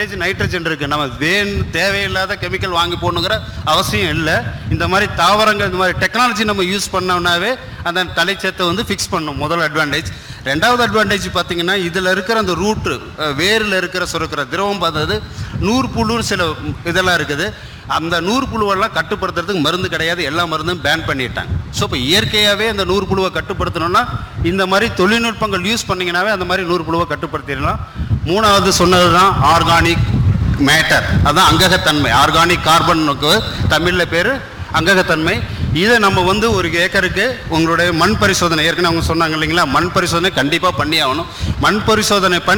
advantage nitrogen இருக்குது நம்ம van தேவையில்லாத கெமிக்கல் வாங்கி போடணுங்கிற அவசியம் இல்லை இந்த மாதிரி தாவரங்கள் இந்த மாதிரி டெக்னாலஜி நம்ம யூஸ் பண்ணோம்னாவே அந்த தலைச்சத்தை வந்து ஃபிக்ஸ் பண்ணும் முதல் அட்வான்டேஜ் ரெண்டாவது அட்வான்டேஜ் பார்த்தீங்கன்னா இதில் இருக்கிற அந்த ரூட்டு வேரில் இருக்கிற சுரக்கிற திரவம் பார்த்தது நூறு புழுன்னு சில இதெல்லாம் இருக்குது அந்த நூறு புழுவெல்லாம் கட்டுப்படுத்துறதுக்கு மருந்து கிடையாது எல்லா மருந்தும் பேன் பண்ணிட்டாங்க ஸோ இப்போ இயற்கையாகவே அந்த நூறு புழுவை கட்டுப்படுத்தணும்னா இந்த மாதிரி தொழில்நுட்பங்கள் யூஸ் பண்ணிங்கனாவே அந்த மாதிரி நூறு புழுவை கட்டுப்படுத்திடலாம் மூணாவது சொன்னது தான் ஆர்கானிக் மேட்டர் அதான் அங்ககத்தன்மை ஆர்கானிக் கார்பனுக்கு தமிழில் பேர் அங்ககத்தன்மை இதை நம்ம வந்து ஒரு ஏக்கருக்கு உங்களுடைய மண் பரிசோதனை ஏற்கனவே அவங்க சொன்னாங்க இல்லைங்களா மண் பரிசோதனை கண்டிப்பாக பண்ணி ஆகணும் மண் பரிசோதனை பண்ணி